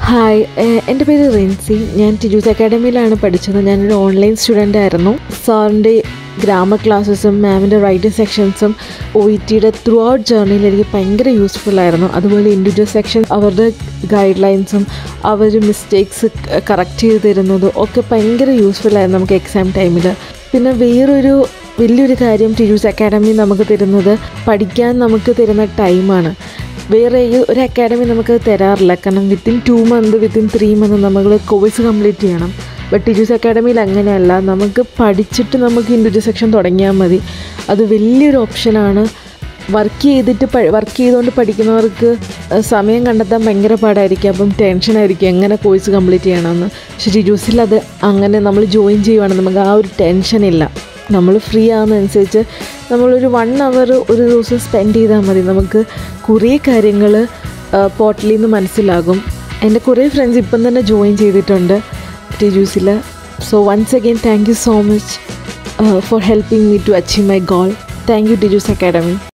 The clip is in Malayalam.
ഹായ് ഏഹ് എൻ്റെ പേര് റിൻസി ഞാൻ ടിജൂസ് അക്കാഡമിയിലാണ് പഠിച്ചത് ഞാനൊരു ഓൺലൈൻ സ്റ്റുഡൻ്റ് ആയിരുന്നു സാറിൻ്റെ ഗ്രാമർ ക്ലാസ്സസും മാമിൻ്റെ റൈറ്റിംഗ് സെക്ഷൻസും ഒ ഇ ടിയുടെ ത്രൂ ഔട്ട് ജേർണിയിൽ എനിക്ക് ഭയങ്കര യൂസ്ഫുൾ ആയിരുന്നു അതുപോലെ ഇൻഡിവിജ്വൽ സെക്ഷൻ അവരുടെ ഗൈഡ് ലൈൻസും അവർ മിസ്റ്റേക്സ് കറക്റ്റ് ചെയ്ത് തരുന്നതും ഒക്കെ ഭയങ്കര യൂസ്ഫുൾ ആയിരുന്നു നമുക്ക് എക്സാം ടൈമിൽ പിന്നെ വേറൊരു വലിയൊരു കാര്യം ടിജൂസ് അക്കാഡമി നമുക്ക് തരുന്നത് പഠിക്കാൻ നമുക്ക് തരുന്ന ടൈമാണ് വേറെ ഈ ഒരു അക്കാഡമി നമുക്ക് തരാറില്ല കാരണം within two month within three month നമ്മൾ കോഴ്സ് കംപ്ലീറ്റ് ചെയ്യണം ബട്ട് ടീച്ചേഴ്സ് അക്കാഡമിയിൽ അങ്ങനെയല്ല നമുക്ക് പഠിച്ചിട്ട് നമുക്ക് ഇൻഡിവിജ്വൽ സെക്ഷൻ തുടങ്ങിയാൽ മതി അത് വലിയൊരു ഓപ്ഷനാണ് വർക്ക് ചെയ്തിട്ട് വർക്ക് ചെയ്തുകൊണ്ട് പഠിക്കുന്നവർക്ക് അഹ് സമയം കണ്ടെത്താൻ ഭയങ്കര പാടായിരിക്കും അപ്പം ടെൻഷനായിരിക്കും എങ്ങനെ കോഴ്സ് കംപ്ലീറ്റ് ചെയ്യണമെന്ന് പക്ഷേ ടിജൂസിൽ അത് അങ്ങനെ നമ്മൾ ജോയിൻ ചെയ്യുവാണെങ്കിൽ നമുക്ക് ആ ഒരു ടെൻഷനില്ല നമ്മൾ ഫ്രീ ആകുന്നതനുസരിച്ച് നമ്മളൊരു വൺ അവർ ഒരു ദിവസം സ്പെൻഡ് ചെയ്താൽ മതി നമുക്ക് കുറേ കാര്യങ്ങൾ പോർട്ടലിൽ നിന്ന് മനസ്സിലാകും എൻ്റെ കുറേ ഫ്രണ്ട്സ് ഇപ്പം തന്നെ ജോയിൻ ചെയ്തിട്ടുണ്ട് ടിജൂസിൽ so once again thank you so much for helping me to achieve my goal thank you Tijus academy